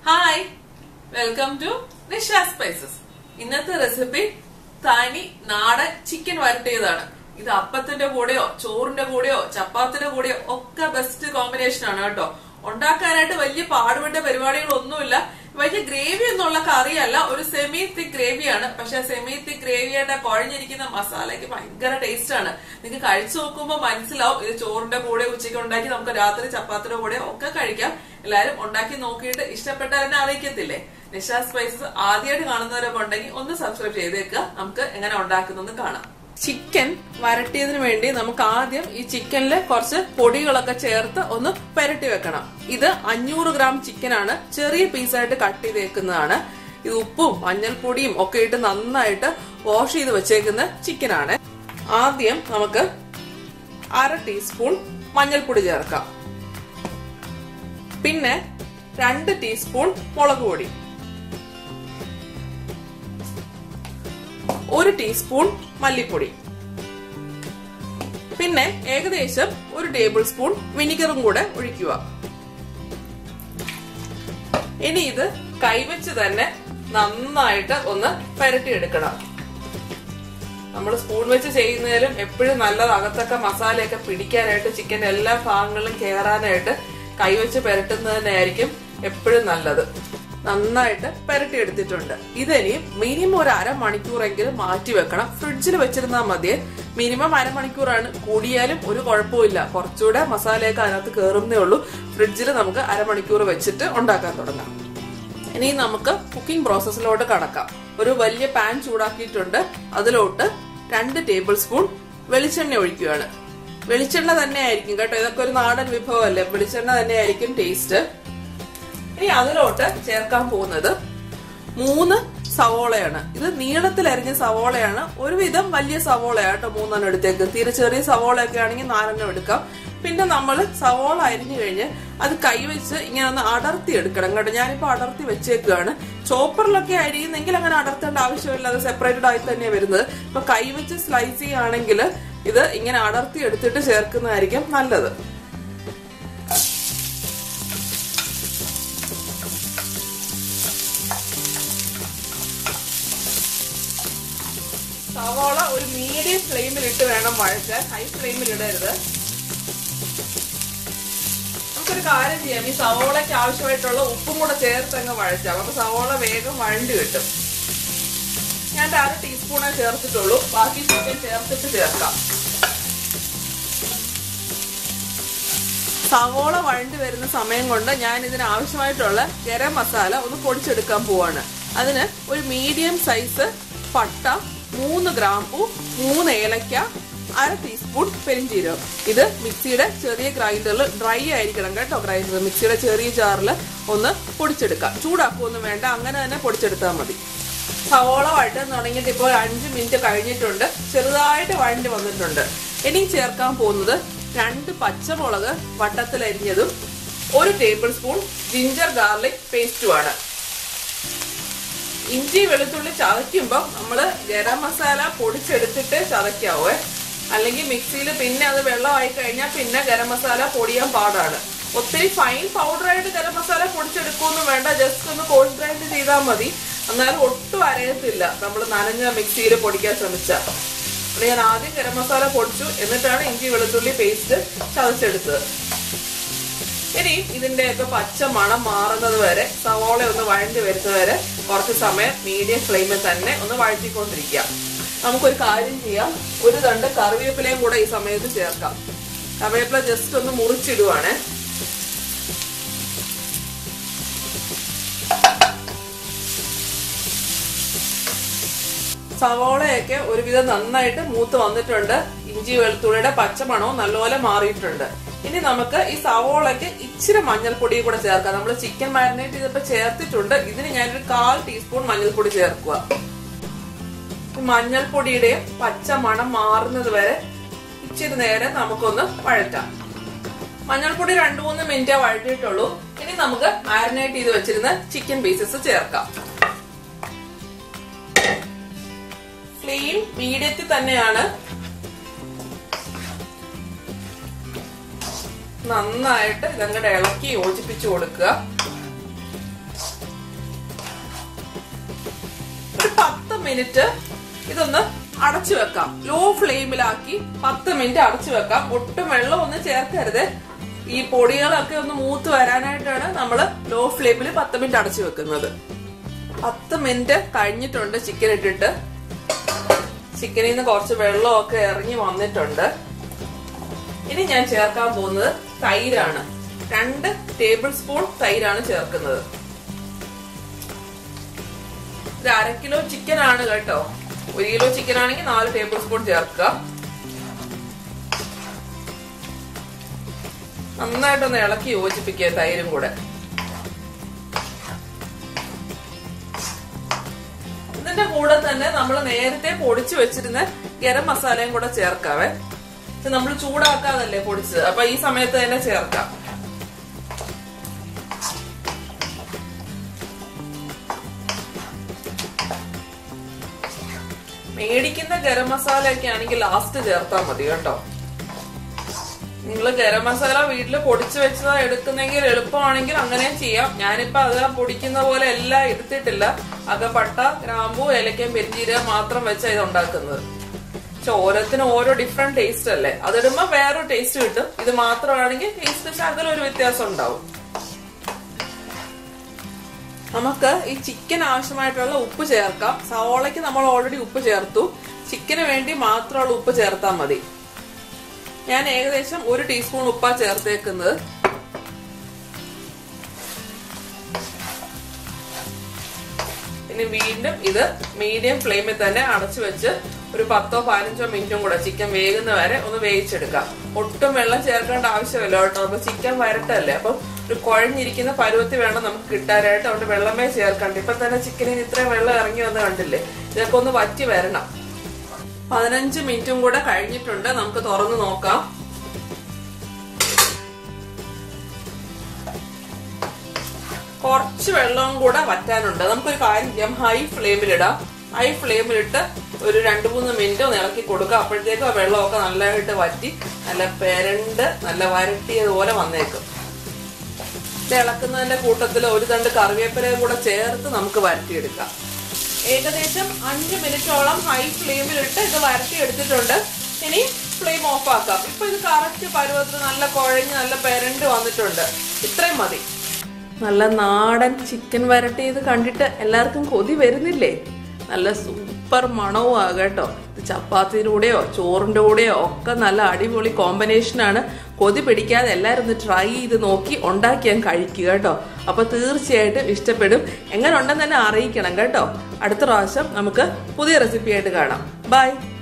hi welcome to Nisha spices ഇന്നത്തെ recipe തനി നാടൻ ചിക്കൻ വരട്ടിയതാണ് ഇത് അപ്പത്തിന്റെ കൂടെയോ ചോറിന്റെ കൂടെയോ ചപ്പാത്തിന്റെ കൂടെയോ ഒക്കെ ബെസ്റ്റ് കോമ്പിനേഷൻ ആണ് കേട്ടോ ഉണ്ടാക്കാനായിട്ട് വലിയ പാടുപെട്ട പരിപാടികളൊന്നുമില്ല വലിയ ഗ്രേവി എന്നുള്ള കറിയല്ല ഒരു സെമി തിക് ഗ്രേവിയാണ് പക്ഷെ സെമി തിക് ഗ്രേവിയുടെ കുഴഞ്ഞിരിക്കുന്ന മസാലയ്ക്ക് ഭയങ്കര ടേസ്റ്റ് ആണ് നിങ്ങൾക്ക് കഴിച്ചു നോക്കുമ്പോൾ മനസ്സിലാവും ഇത് ചോറിന്റെ കൂടെ ഉച്ചയ്ക്ക് ഉണ്ടാക്കി നമുക്ക് രാത്രി ചപ്പാത്തിയുടെ കൂടെ ഒക്കെ കഴിക്കാം എല്ലാരും ഉണ്ടാക്കി നോക്കിയിട്ട് ഇഷ്ടപ്പെട്ടാൽ എന്നെ അറിയിക്കത്തില്ലേ നിഷ സ്പൈസസ് ആദ്യമായിട്ട് കാണുന്നവരൊക്കെ ഉണ്ടെങ്കിൽ ഒന്ന് സബ്സ്ക്രൈബ് ചെയ്തേക്കുക നമുക്ക് എങ്ങനെ ഉണ്ടാക്കുന്നത് കാണാം ചിക്കൻ വരട്ടിയതിന് വേണ്ടി നമുക്ക് ആദ്യം ഈ ചിക്കനിൽ കുറച്ച് പൊടികളൊക്കെ ചേർത്ത് ഒന്ന് പുരട്ടി വെക്കണം ഇത് അഞ്ഞൂറ് ഗ്രാം ചിക്കനാണ് ചെറിയ പീസായിട്ട് കട്ട് ചെയ്തേക്കുന്നതാണ് ഇത് ഉപ്പും മഞ്ഞൾപ്പൊടിയും ഒക്കെ ഇട്ട് നന്നായിട്ട് വാഷ് ചെയ്ത് വെച്ചേക്കുന്ന ചിക്കനാണ് ആദ്യം നമുക്ക് അര ടീസ്പൂൺ മഞ്ഞൾപ്പൊടി ചേർക്കാം പിന്നെ രണ്ട് ടീസ്പൂൺ മുളക് പൊടി ഒരു ടീസ്പൂൺ മല്ലിപ്പൊടി പിന്നെ ഏകദേശം ഒരു ടേബിൾ സ്പൂൺ വിനിഗറും കൂടെ ഒഴിക്കുക ഇനി ഇത് കൈവച്ച് തന്നെ നന്നായിട്ട് ഒന്ന് പുരട്ടിയെടുക്കണം നമ്മൾ സ്പൂൺ വെച്ച് ചെയ്യുന്നതിലും എപ്പോഴും നല്ലത് അകത്തൊക്കെ മസാലയൊക്കെ പിടിക്കാനായിട്ട് ചിക്കൻ എല്ലാ ഭാഗങ്ങളിലും കയറാനായിട്ട് കൈവച്ച് പുരട്ടുന്നത് തന്നെയായിരിക്കും എപ്പോഴും നല്ലത് നന്നായിട്ട് പുരട്ടിയെടുത്തിട്ടുണ്ട് ഇതിനി മിനിമം ഒരു അരമണിക്കൂറെങ്കിലും മാറ്റി വെക്കണം ഫ്രിഡ്ജിൽ വെച്ചിരുന്നാൽ മതിയെ മിനിമം അരമണിക്കൂറാണ് കൂടിയാലും ഒരു കുഴപ്പമില്ല കുറച്ചുകൂടെ മസാലയൊക്കെ അതിനകത്ത് കയറുന്നേ ഉള്ളൂ ഫ്രിഡ്ജിൽ നമുക്ക് അരമണിക്കൂർ വെച്ചിട്ട് ഉണ്ടാക്കാൻ തുടങ്ങാം ഇനി നമുക്ക് കുക്കിംഗ് പ്രോസസ്സിലോട്ട് കടക്കാം ഒരു വലിയ പാൻ ചൂടാക്കിയിട്ടുണ്ട് അതിലോട്ട് രണ്ട് ടേബിൾ സ്പൂൺ വെളിച്ചെണ്ണ ഒഴിക്കുകയാണ് വെളിച്ചെണ്ണ തന്നെ ആയിരിക്കും കേട്ടോ ഇതൊക്കെ ഒരു നാടൻ വിഭവമല്ലേ വെളിച്ചെണ്ണ തന്നെ ആയിരിക്കും ടേസ്റ്റ് ഇനി അതിലോട്ട് ചേർക്കാൻ പോകുന്നത് മൂന്ന് സവോളയാണ് ഇത് നീളത്തിൽ അരിഞ്ഞ സവോളയാണ് ഒരുവിധം വലിയ സവോളയാണ് കേട്ടോ മൂന്നെണ്ണം എടുത്തേക്ക് തീരെ ചെറിയ സവോളയൊക്കെ ആണെങ്കിൽ നാലെണ്ണം എടുക്കാം പിന്നെ നമ്മൾ സവോള അരിഞ്ഞു കഴിഞ്ഞ് അത് കൈവച്ച് ഇങ്ങനെ ഒന്ന് അടർത്തി എടുക്കണം കേട്ടോ ഞാനിപ്പോ അടർത്തി വെച്ചേക്കുകയാണ് ചോപ്പറിലൊക്കെ അരിയുന്നെങ്കിൽ അങ്ങനെ അടർത്തേണ്ട ആവശ്യമില്ല അത് സെപ്പറേറ്റഡ് ആയി തന്നെയാണ് വരുന്നത് ഇപ്പൊ കൈവച്ച് സ്ലൈസ് ചെയ്യുകയാണെങ്കിൽ ഇത് ഇങ്ങനെ അടർത്തി എടുത്തിട്ട് ചേർക്കുന്നതായിരിക്കും നല്ലത് സവാള ഒരു മീഡിയം ഫ്ലെയിമിൽ ഇട്ട് വേണം വഴറ്റാൻ ഹൈ ഫ്ലെയിമിൽ ഇടരുത് നമുക്കൊരു കാര്യം ചെയ്യാം ഈ സവോളയ്ക്ക് ആവശ്യമായിട്ടുള്ള ഉപ്പും കൂടെ ചേർത്ത് അങ്ങ് വഴറ്റാം അപ്പൊ സവോള വേഗം വഴണ്ടി കിട്ടും ഞാൻ അര ടീസ്പൂണേ ചേർത്തിട്ടുള്ളൂ ബാക്കി ചിക്കൻ ചേർത്തിട്ട് ചേർക്കാം സവോള വഴണ്ടി വരുന്ന സമയം കൊണ്ട് ഞാൻ ഇതിന് ആവശ്യമായിട്ടുള്ള ഗരം മസാല ഒന്ന് പൊടിച്ചെടുക്കാൻ പോവാണ് അതിന് ഒരു മീഡിയം സൈസ് പട്ട മൂന്ന് ഗ്രാമ്പു മൂന്ന് ഏലക്ക അര ടീസ്പൂൺ പെരിഞ്ചീരകം ഇത് മിക്സിയുടെ ചെറിയ ഗ്രൈൻഡറിൽ ഡ്രൈ ആയിരിക്കണം കേട്ടോ ഗ്രൈൻഡർ മിക്സിയുടെ ചെറിയ ജാറിൽ ഒന്ന് പൊടിച്ചെടുക്കാം ചൂടാക്കുകയൊന്നും വേണ്ട അങ്ങനെ തന്നെ പൊടിച്ചെടുത്താൽ മതി സവോള വഴറ്റാൻ തുടങ്ങിയിട്ട് ഇപ്പോൾ അഞ്ച് മിനിറ്റ് കഴിഞ്ഞിട്ടുണ്ട് ചെറുതായിട്ട് വഴണ്ടി വന്നിട്ടുണ്ട് ഇനി ചേർക്കാൻ പോകുന്നത് രണ്ട് പച്ചമുളക് വട്ടത്തിൽ അരിഞ്ഞതും ഒരു ടേബിൾ സ്പൂൺ ജിഞ്ചർ ഗാർലിക് പേസ്റ്റുമാണ് ഇഞ്ചി വെളുത്തുള്ളി ചതയ്ക്കുമ്പോൾ നമ്മൾ ഗരം മസാല പൊടിച്ചെടുത്തിട്ട് ചതയ്ക്കാവേ അല്ലെങ്കിൽ മിക്സിയിൽ പിന്നെ അത് വെള്ളമായി കഴിഞ്ഞാൽ പിന്നെ ഗരം മസാല പൊടിയാൻ പാടാണ് ഒത്തിരി ഫൈൻ പൗഡറായിട്ട് ഗരം മസാല പൊടിച്ചെടുക്കുമെന്നും വേണ്ട ജസ്റ്റ് ഒന്ന് കോഴ്സ് ഗ്രൈൻഡ് ചെയ്താൽ മതി എന്നാലും ഒട്ടും അരയത്തില്ല നമ്മൾ നനഞ്ഞ മിക്സിയിൽ പൊടിക്കാൻ ശ്രമിച്ചാൽ ഞാൻ ആദ്യം ഗരം മസാല പൊടിച്ചു എന്നിട്ടാണ് ഇഞ്ചി വെളുത്തുള്ളി പേസ്റ്റ് ചതച്ചെടുത്തത് ഇനി ഇതിന്റെയൊക്കെ പച്ച മണം മാറുന്നത് വരെ സവോള ഒന്ന് വഴണ്ടി വരുന്നത് വരെ കുറച്ച് സമയം മീഡിയം ഫ്ലെയിമിൽ തന്നെ ഒന്ന് വഴറ്റിക്കൊണ്ടിരിക്കുക നമുക്കൊരു കാര്യം ചെയ്യാം ഒരു തണ്ട് കറിവേപ്പിലയും കൂടെ ഈ സമയത്ത് ചേർക്കാം കറിവേപ്പില ജസ്റ്റ് ഒന്ന് മുറിച്ചിടുവാണ് സവോളയൊക്കെ ഒരുവിധം നന്നായിട്ട് മൂത്ത് വന്നിട്ടുണ്ട് ഇഞ്ചി വെളുത്തുള്ളിയുടെ പച്ചമണവും നല്ലപോലെ മാറിയിട്ടുണ്ട് ഇനി നമുക്ക് ഈ സവോളയ്ക്ക് ഇച്ചിരി മഞ്ഞൾപ്പൊടിയും കൂടെ ചേർക്കാം നമ്മൾ ചിക്കൻ മാരിനേറ്റ് ചെയ്തപ്പോ ചേർത്തിട്ടുണ്ട് ഇതിന് ഞാനൊരു കാൽ ടീസ്പൂൺ മഞ്ഞൾപ്പൊടി ചേർക്കുക മഞ്ഞൾപ്പൊടിയുടെയും പച്ച മണം മാറുന്നത് വരെ ഇച്ചിരി നേരം നമുക്കൊന്ന് വഴറ്റാം മഞ്ഞൾപ്പൊടി രണ്ടു മൂന്ന് മിനിറ്റേ വഴറ്റിയിട്ടുള്ളൂ ഇനി നമുക്ക് മാരിനേറ്റ് ചെയ്ത് വെച്ചിരുന്ന ചിക്കൻ പീസസ് ചേർക്കാം ഫ്ലെയിം മീഡിയത്തിൽ തന്നെയാണ് നന്നായിട്ട് ഇതങ്ങടെ ഇളക്കി യോജിപ്പിച്ചു കൊടുക്കുക മിനിറ്റ് ഇതൊന്ന് അടച്ചു വെക്കാം ലോ ഫ്ലെയിമിലാക്കി പത്ത് മിനിറ്റ് അടച്ചു വെക്കാം ഒട്ടും വെള്ളം ഒന്നും ചേർക്കരുത് ഈ പൊടികളൊക്കെ ഒന്ന് മൂത്ത് വരാനായിട്ടാണ് നമ്മൾ ലോ ഫ്ലെയിമിൽ പത്ത് മിനിറ്റ് അടച്ചു വെക്കുന്നത് പത്ത് മിനിറ്റ് കഴിഞ്ഞിട്ടുണ്ട് ചിക്കൻ ഇട്ടിട്ട് ചിക്കനിൽ നിന്ന് കുറച്ച് വെള്ളമൊക്കെ ഇറങ്ങി വന്നിട്ടുണ്ട് ഇനി ഞാൻ ചേർക്കാൻ പോകുന്നത് തൈരാണ് രണ്ട് ടേബിൾ സ്പൂൺ തൈരാണ് ചേർക്കുന്നത് ഇത് അര കിലോ ചിക്കൻ ആണ് കേട്ടോ ഒരു കിലോ ചിക്കൻ ആണെങ്കിൽ നാല് ടേബിൾ സ്പൂൺ ചേർക്കുക നന്നായിട്ടൊന്ന് ഇളക്കി യോജിപ്പിക്കുക തൈരും കൂടെ ഇതിന്റെ കൂടെ തന്നെ നമ്മൾ നേരത്തെ പൊടിച്ചു വെച്ചിരുന്ന ഗരം മസാലയും കൂടെ ചേർക്കാവേ ഇത് നമ്മൾ ചൂടാക്കാതല്ലേ പൊടിച്ചത് അപ്പൊ ഈ സമയത്ത് തന്നെ ചേർക്കാം മേടിക്കുന്ന ഗരം മസാല ഒക്കെ ആണെങ്കിൽ ലാസ്റ്റ് ചേർത്താൽ മതി കേട്ടോ നിങ്ങൾ ഗരം മസാല വീട്ടിൽ പൊടിച്ചു വെച്ചതാ എടുക്കുന്നെങ്കിൽ എളുപ്പമാണെങ്കിൽ അങ്ങനെ ചെയ്യാം ഞാനിപ്പോ അത് പൊടിക്കുന്ന പോലെ എല്ലാം എടുത്തിട്ടില്ല അകപ്പട്ട ഗ്രാമ്പു ഏലക്കയും പെരിഞ്ചീരകം മാത്രം വെച്ചാ ഇത് ഉണ്ടാക്കുന്നത് പക്ഷെ ഓരോത്തിന് ഓരോ ഡിഫറെന്റ് ടേസ്റ്റ് അല്ലേ അതിടുമ്പോ വേറൊരു ടേസ്റ്റ് കിട്ടും ഇത് മാത്രമാണെങ്കിൽ ടേസ്റ്റ് ശകലം ഒരു വ്യത്യാസം ഉണ്ടാവും നമുക്ക് ഈ ചിക്കൻ ആവശ്യമായിട്ടുള്ള ഉപ്പ് ചേർക്കാം സവോളയ്ക്ക് നമ്മൾ ഓൾറെഡി ഉപ്പ് ചേർത്തു ചിക്കന് വേണ്ടി മാത്രമുള്ള ഉപ്പ് ചേർത്താൽ മതി ഞാൻ ഏകദേശം ഒരു ടീസ്പൂൺ ഉപ്പാ ചേർത്തേക്കുന്നത് ഇനി വീണ്ടും ഇത് മീഡിയം ഫ്ലെയിമിൽ തന്നെ അടച്ചു വെച്ച് ഒരു പത്തോ പതിനഞ്ചോ മിനിറ്റും കൂടെ ചിക്കൻ വേകുന്ന വരെ ഒന്ന് വേവിച്ചെടുക്കാം ഒട്ടും വെള്ളം ചേർക്കേണ്ട ആവശ്യമില്ല കേട്ടോ അപ്പൊ ചിക്കൻ വരട്ടല്ലേ അപ്പം ഒരു കുഴഞ്ഞിരിക്കുന്ന പരുവത്തി വേണം നമുക്ക് കിട്ടാനായിട്ട് അതുകൊണ്ട് വെള്ളമേ ചേർക്കണ്ട ഇപ്പൊ തന്നെ ചിക്കനിൽ ഇത്രയും വെള്ളം ഇറങ്ങി വന്ന് കണ്ടില്ലേ ഇതൊക്കെ ഒന്ന് വറ്റി വരണം പതിനഞ്ച് മിനിറ്റും കൂടെ കഴിഞ്ഞിട്ടുണ്ട് നമുക്ക് തുറന്നു നോക്കാം കുറച്ച് വെള്ളവും കൂടെ വറ്റാനുണ്ട് നമുക്കൊരു കാര്യം ചെയ്യാം ഹൈ ഫ്ലെയിമിലിടാം ഹൈ ഫ്ലെയിമിലിട്ട് ഒരു രണ്ട് മൂന്ന് മിനിറ്റ് ഒന്ന് ഇളക്കി കൊടുക്കുക അപ്പോഴത്തേക്കും ആ വെള്ളമൊക്കെ നല്ലതായിട്ട് വറ്റി നല്ല പെരണ്ട് നല്ല വരട്ടിയതുപോലെ വന്നേക്കും ഇത് ഇളക്കുന്നതിന്റെ കൂട്ടത്തിൽ ഒരു തണ്ട് കറിവേപ്പിലയും കൂടെ ചേർത്ത് നമുക്ക് വരട്ടിയെടുക്കാം ഏകദേശം അഞ്ച് മിനിറ്റോളം ഹൈ ഫ്ലെയിമിലിട്ട് ഇത് വരട്ടിയെടുത്തിട്ടുണ്ട് ഇനി ഫ്ലെയിം ഓഫ് ആക്കാം ഇപ്പൊ ഇത് കറക്റ്റ് പരുവത്തിന് നല്ല കുഴഞ്ഞ് നല്ല പെരണ്ട് വന്നിട്ടുണ്ട് ഇത്രയും മതി നല്ല നാടൻ ചിക്കൻ വരട്ടി ഇത് കണ്ടിട്ട് എല്ലാവർക്കും കൊതി വരുന്നില്ലേ നല്ല സൂപ്പർ മണവും ആകട്ടോ ഇത് ചപ്പാത്തിയുടെ കൂടെയോ ചോറിന്റെ കൂടെയോ ഒക്കെ നല്ല അടിപൊളി കോമ്പിനേഷനാണ് കൊതി പിടിക്കാതെ എല്ലാവരും ഒന്ന് ട്രൈ ചെയ്ത് നോക്കി ഉണ്ടാക്കി ഞാൻ കഴിക്കുക കേട്ടോ അപ്പൊ തീർച്ചയായിട്ടും ഇഷ്ടപ്പെടും എങ്ങനെ ഉണ്ടെന്ന് തന്നെ അറിയിക്കണം കേട്ടോ അടുത്ത പ്രാവശ്യം നമുക്ക് പുതിയ റെസിപ്പി ആയിട്ട് കാണാം ബൈ